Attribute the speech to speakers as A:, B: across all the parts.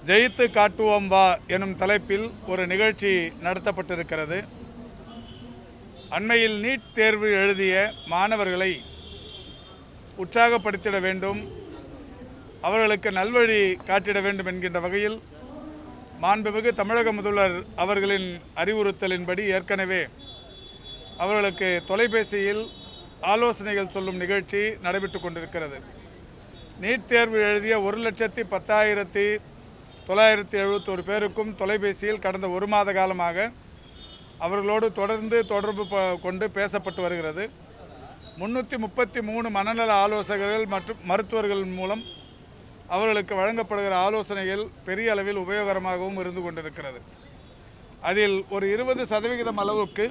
A: ஜெயித்து காட்டுவோம் வா எனும் தலைப்பில் ஒரு நிகழ்ச்சி நடத்தப்பட்டிருக்கிறது அண்மையில் நீட் தேர்வு எழுதிய மாணவர்களை உற்சாகப்படுத்திட வேண்டும் அவர்களுக்கு நல்வழி காட்டிட வேண்டும் என்கின்ற வகையில் மாண்புமிகு தமிழக முதல்வர் அவர்களின் அறிவுறுத்தலின்படி ஏற்கனவே அவர்களுக்கு தொலைபேசியில் ஆலோசனைகள் சொல்லும் நிகழ்ச்சி நடைபெற்று கொண்டிருக்கிறது நீட் தேர்வு எழுதிய ஒரு லட்சத்தி பத்தாயிரத்தி தொள்ளாயிரத்தி எழுபத்தோரு பேருக்கும் தொலைபேசியில் கடந்த ஒரு மாத காலமாக அவர்களோடு தொடர்ந்து தொடர்பு ப- கொண்டு பேசப்பட்டு வருகிறது முன்னூற்றி முப்பத்தி மூணு மனநல ஆலோசகர்கள் மற்றும் மருத்துவர்கள் மூலம் அவர்களுக்கு வழங்கப்படுகிற ஆலோசனைகள் பெரிய அளவில் உபயோகரமாகவும் இருந்து கொண்டிருக்கிறது அதில் ஒரு இருபது சதவிகிதம் அளவுக்கு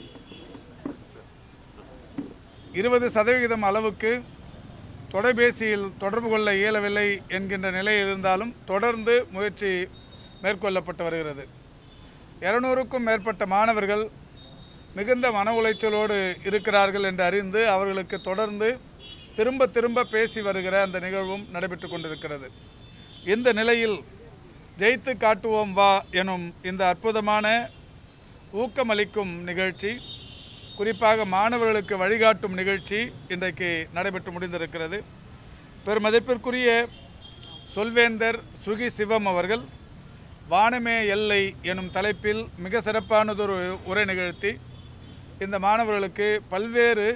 A: இருபது சதவிகிதம் அளவுக்கு தொலைபேசியில் தொடர்பு கொள்ள இயலவில்லை என்கின்ற நிலை இருந்தாலும் தொடர்ந்து முயற்சி மேற்கொள்ளப்பட்டு வருகிறது இருநூறுக்கும் மேற்பட்ட மாணவர்கள் மிகுந்த மன உளைச்சலோடு இருக்கிறார்கள் என்று அறிந்து அவர்களுக்கு தொடர்ந்து திரும்ப திரும்ப பேசி வருகிற அந்த நிகழ்வும் நடைபெற்று கொண்டிருக்கிறது இந்த நிலையில் ஜெயித்து காட்டுவோம் வா எனும் இந்த அற்புதமான ஊக்கமளிக்கும் நிகழ்ச்சி குறிப்பாக மாணவர்களுக்கு வழிகாட்டும் நிகழ்ச்சி இன்றைக்கு நடைபெற்று முடிந்திருக்கிறது பெருமதிப்பிற்குரிய சொல்வேந்தர் சுகி சிவம் அவர்கள் வானமே எல்லை எனும் தலைப்பில் மிக சிறப்பானதொரு உரை நிகழ்த்தி இந்த மாணவர்களுக்கு பல்வேறு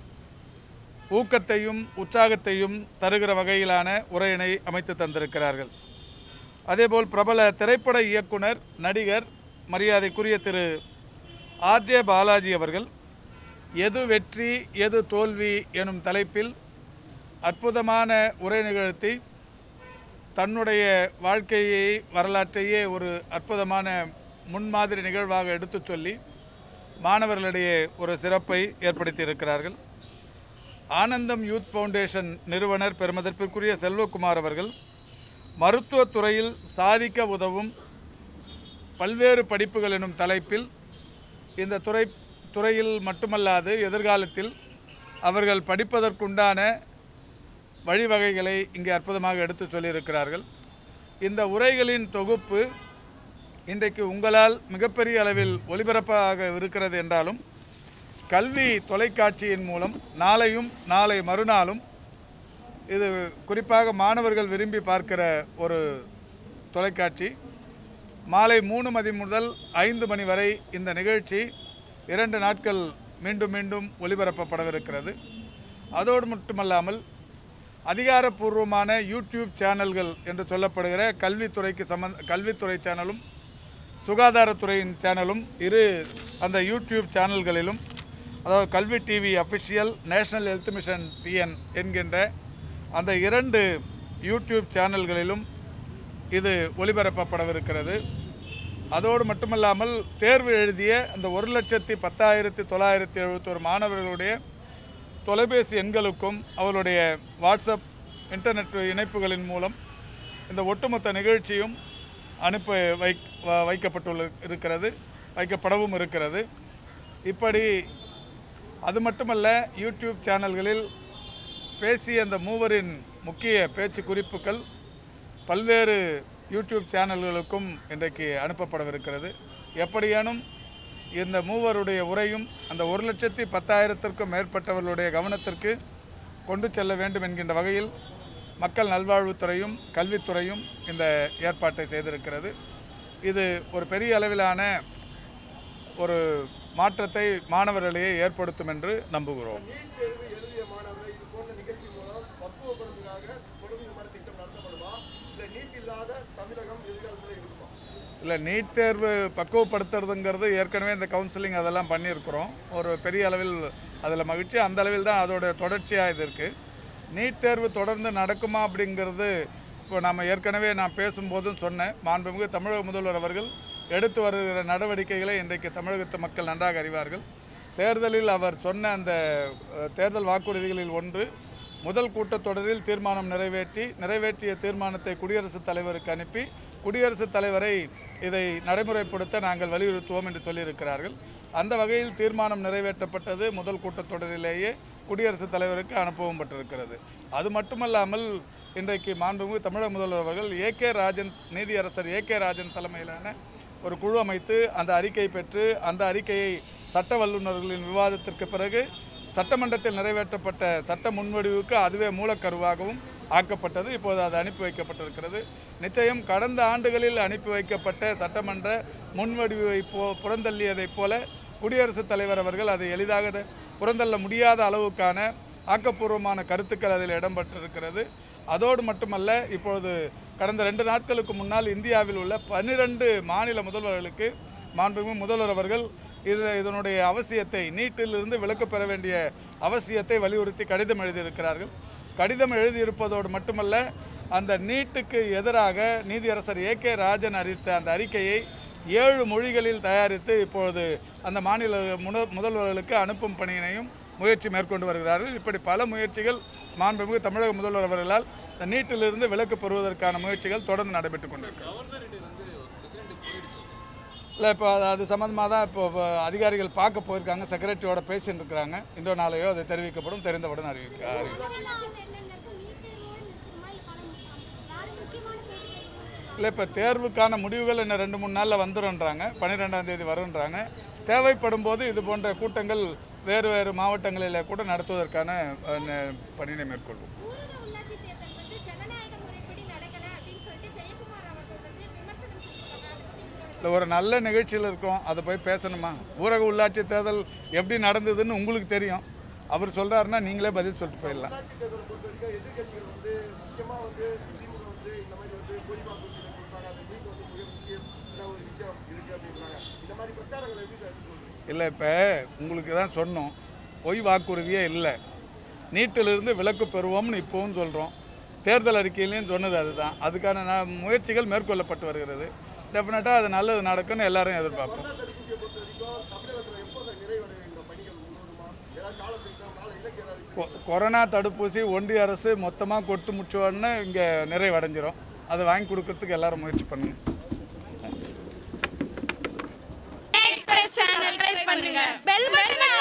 A: ஊக்கத்தையும் உற்சாகத்தையும் தருகிற வகையிலான உரையினை அமைத்து தந்திருக்கிறார்கள் அதேபோல் பிரபல திரைப்பட இயக்குனர் நடிகர் மரியாதைக்குரிய திரு ஆர்ஜே பாலாஜி அவர்கள் எது வெற்றி எது தோல்வி எனும் தலைப்பில் அற்புதமான உரை நிகழ்த்தி தன்னுடைய வாழ்க்கையை வரலாற்றையே ஒரு அற்புதமான முன்மாதிரி நிகழ்வாக எடுத்துச் சொல்லி மாணவர்களிடையே ஒரு சிறப்பை ஏற்படுத்தி இருக்கிறார்கள் ஆனந்தம் யூத் ஃபவுண்டேஷன் நிறுவனர் பெருமதிப்பிற்குரிய செல்வகுமார் அவர்கள் மருத்துவத் துறையில் சாதிக்க உதவும் பல்வேறு படிப்புகள் எனும் தலைப்பில் இந்த துறை துறையில் மட்டுமல்லாது எதிர்காலத்தில் அவர்கள் படிப்பதற்குண்டான வழிவகைகளை இங்கே அற்புதமாக எடுத்து சொல்லியிருக்கிறார்கள் இந்த உரைகளின் தொகுப்பு இன்றைக்கு உங்களால் மிகப்பெரிய அளவில் ஒளிபரப்பாக இருக்கிறது என்றாலும் கல்வி தொலைக்காட்சியின் மூலம் நாளையும் நாளை மறுநாளும் இது குறிப்பாக மாணவர்கள் விரும்பி பார்க்கிற ஒரு தொலைக்காட்சி மாலை மூணு மணி முதல் ஐந்து மணி வரை இந்த நிகழ்ச்சி இரண்டு நாட்கள் மீண்டும் மீண்டும் ஒளிபரப்பப்படவிருக்கிறது அதோடு மட்டுமல்லாமல் அதிகாரப்பூர்வமான யூடியூப் சேனல்கள் என்று சொல்லப்படுகிற கல்வித்துறைக்கு சம்பந்த கல்வித்துறை சேனலும் சுகாதாரத்துறையின் சேனலும் இரு அந்த யூடியூப் சேனல்களிலும் அதாவது Kalvi TV official national health mission TN என்கின்ற அந்த இரண்டு யூடியூப் சேனல்களிலும் இது ஒளிபரப்பப்படவிருக்கிறது அதோடு மட்டுமல்லாமல் தேர்வு எழுதிய அந்த ஒரு லட்சத்தி பத்தாயிரத்தி தொள்ளாயிரத்தி எழுபத்தோரு மாணவர்களுடைய தொலைபேசி எண்களுக்கும் அவருடைய வாட்ஸ்அப் இன்டர்நெட் இணைப்புகளின் மூலம் இந்த ஒட்டுமொத்த நிகழ்ச்சியும் அனுப்ப வை வ- வைக்கப்பட்டுள்ள இருக்கிறது வைக்கப்படவும் இருக்கிறது இப்படி அது மட்டுமல்ல யூடியூப் சேனல்களில் பேசிய அந்த மூவரின் முக்கிய பேச்சு குறிப்புகள் பல்வேறு யூடியூப் சேனல்களுக்கும் இன்றைக்கு அனுப்பப்படவிருக்கிறது எப்படியானும் இந்த மூவருடைய உரையும் அந்த ஒரு லட்சத்தி பத்தாயிரத்திற்கும் மேற்பட்டவர்களுடைய கவனத்திற்கு கொண்டு செல்ல வேண்டும் என்கின்ற வகையில் மக்கள் நல்வாழ்வுத்துறையும் கல்வித்துறையும் இந்த ஏற்பாட்டை செய்திருக்கிறது இது ஒரு பெரிய அளவிலான ஒரு மாற்றத்தை மாணவர்களிடையே ஏற்படுத்தும் என்று நம்புகிறோம்
B: நீட் தேர்வு எழுதிய மாணவர்களை இது போன்ற நிகழ்ச்சி மூலம் பக்குவப்படுவதற்காக தொடர்ந்து இது மாதிரி திட்டம் நடத்தப்படுமா இல்லை நீட் இல்லாத தமிழகம் எதிர்காலத்தில் இருக்குமா
A: இல்லை நீட் தேர்வு பக்குவப்படுத்துறதுங்கிறது ஏற்கனவே இந்த கவுன்சிலிங் அதெல்லாம் பண்ணியிருக்கிறோம் ஒரு பெரிய அளவில் அதில் மகிழ்ச்சி அந்த அளவில் தான் அதோட தொடர்ச்சியாக இது இருக்குது நீட் தேர்வு தொடர்ந்து நடக்குமா அப்படிங்கிறது இப்போ நம்ம ஏற்கனவே நான் பேசும்போதும் சொன்னேன் மாண்புமிகு தமிழக முதல்வர் அவர்கள் எடுத்து வருகிற நடவடிக்கைகளை இன்றைக்கு தமிழகத்து மக்கள் நன்றாக அறிவார்கள் தேர்தலில் அவர் சொன்ன அந்த அஹ், தேர்தல் வாக்குறுதிகளில் ஒன்று முதல் கூட்டத்தொடரில் தீர்மானம் நிறைவேற்றி நிறைவேற்றிய தீர்மானத்தை குடியரசுத் தலைவருக்கு அனுப்பி குடியரசுத் தலைவரை இதை நடைமுறைப்படுத்த நாங்கள் வலியுறுத்துவோம் என்று சொல்லியிருக்கிறார்கள் அந்த வகையில் தீர்மானம் நிறைவேற்றப்பட்டது முதல் கூட்டத்தொடரிலேயே குடியரசுத் தலைவருக்கு அனுப்பவும் பட்டிருக்கிறது அது மட்டுமல்லாமல் இன்றைக்கு மாண்புமிகு தமிழக முதல்வர் அவர்கள் ஏ கே ராஜன் நீதியரசர் ஏ கே ராஜன் தலைமையிலான ஒரு குழு அமைத்து அந்த அறிக்கை பெற்று அந்த அறிக்கையை சட்ட வல்லுநர்களின் விவாதத்திற்கு பிறகு சட்டமன்றத்தில் நிறைவேற்றப்பட்ட சட்ட முன்வடிவுக்கு அதுவே மூலக்கருவாகவும் ஆக்கப்பட்டது இப்போது அது அனுப்பி வைக்கப்பட்டிருக்கிறது நிச்சயம் கடந்த ஆண்டுகளில் அனுப்பி வைக்கப்பட்ட சட்டமன்ற முன்வடிவை போ புறந்தள்ளியதைப் போல குடியரசுத் தலைவர் அவர்கள் அதை எளிதாக புறந்தள்ள முடியாத அளவுக்கான ஆக்கப்பூர்வமான கருத்துக்கள் அதில் இடம்பெற்றிருக்கிறது அதோடு மட்டுமல்ல இப்பொழுது கடந்த ரெண்டு நாட்களுக்கு முன்னால் இந்தியாவில் உள்ள பன்னிரண்டு மாநில முதல்வர்களுக்கு மாண்புமிகு முதல்வர் அவர்கள் இது இதனுடைய அவசியத்தை நீட்டிலிருந்து விலக்கு பெற வேண்டிய அவசியத்தை வலியுறுத்தி கடிதம் எழுதியிருக்கிறார்கள் கடிதம் எழுதியிருப்பதோடு மட்டுமல்ல அந்த நீட்டுக்கு எதிராக நீதியரசர் ஏ கே ராஜன் அறிவித்த அந்த அறிக்கையை ஏழு மொழிகளில் தயாரித்து இப்பொழுது அந்த மாநில முன முதல்வர்களுக்கு அனுப்பும் பணியினையும் முயற்சி மேற்கொண்டு வருகிறார்கள் இப்படி பல முயற்சிகள் மாண்புமிகு தமிழக முதல்வர் அவர்களால் இந்த நீட்டிலிருந்து விலக்கு பெறுவதற்கான முயற்சிகள் தொடர்ந்து நடைபெற்று கொண்டிருக்கிறது இல்லை இப்போ அது அது சம்மந்தமாக தான் இப்போ இப்போ அதிகாரிகள் பார்க்க போயிருக்காங்க செக்ரட்டரியோட பேசிட்டு இருக்கிறாங்க இன்றோ நாளையோ அது தெரிவிக்கப்படும் தெரிந்தவுடன் அறிவிக்க அறிவிக்கும் இல்லை இப்போ தேர்வுக்கான முடிவுகள் இன்னும் ரெண்டு மூணு நாளில் வந்துடும்ன்றாங்க பன்னிரெண்டாம் தேதி வரும்ன்றாங்க தேவைப்படும் போது இது போன்ற கூட்டங்கள் வேறு வேறு மாவட்டங்களில் கூட நடத்துவதற்கான அஹ், ந- பணியினை மேற்கொள்வோம்
C: ஊரக உள்ளாட்சி தேர்தல் வந்து ஜனநாயக முறைப்படி நடக்கல அப்படின்னு சொல்லிட்டு ஜெயக்குமார் அவர்கள் வந்து விமர்சனம் செஞ்சிருக்காங்க அதை பத்தி உங்களோட
A: இல்லை ஒரு நல்ல நிகழ்ச்சியில் இருக்கோம் அதை போய் பேசணுமா ஊரக உள்ளாட்சி தேர்தல் எப்படி நடந்ததுன்னு உங்களுக்கு தெரியும் அவர் சொல்கிறாருன்னா நீங்களே பதில் சொல்லிட்டு போயிடலாம்
B: உள்ளாட்சி தேர்தலை பொறுத்த வரைக்கும் எதிர்க்கட்சிகள் வந்து முக்கியமா வந்து திமுக வந்து இந்த மாதிரி வந்து பொய் வாக்குறுதிகளை கொடுத்தாங்க அந்த நீட் வந்து மிக முக்கியமான ஒரு விஷயம் இருக்கு அப்படின்றாங்க இந்த மாதிரி பிரச்சாரங்களை எப்படி சார் சொல்றீங்க
A: இல்லை இப்போ உங்களுக்கு தான் சொன்னோம் பொய் வாக்குறுதியே இல்லை நீட்டிலிருந்து விலக்கு பெறுவோம்னு இப்போவும் சொல்கிறோம் தேர்தல் அறிக்கையிலையும் சொன்னது அதுதான் அதுக்கான ந- முயற்சிகள் மேற்கொள்ளப்பட்டு வருகிறது டெஃபினட்டாக அது நல்லது நடக்கும்னு எல்லாரும் எதிர்பார்ப்போம்
B: கொரோனா தடுப்பூசியை பொறுத்த வரைக்கும் தமிழகத்தில் எப்போ சார் நிறைவடைய இந்த பணிகள் முழுவதுமா ஏதாவது காலத்திட்டம் கால இலக்கு ஏதாவது
A: கொ- கொரோனா தடுப்பூசி ஒன்றிய அரசு மொத்தமாக கொடுத்து முடிச்ச உடனே இங்கே நிறைவடைஞ்சிரும் அதை வாங்கி கொடுக்கறதுக்கு எல்லாரும் முயற்சி பண்ணுங்க
D: எக்ஸ்பிரஸ் சேனல் ட்ரை பண்ணுங்க பெல் பட்டனை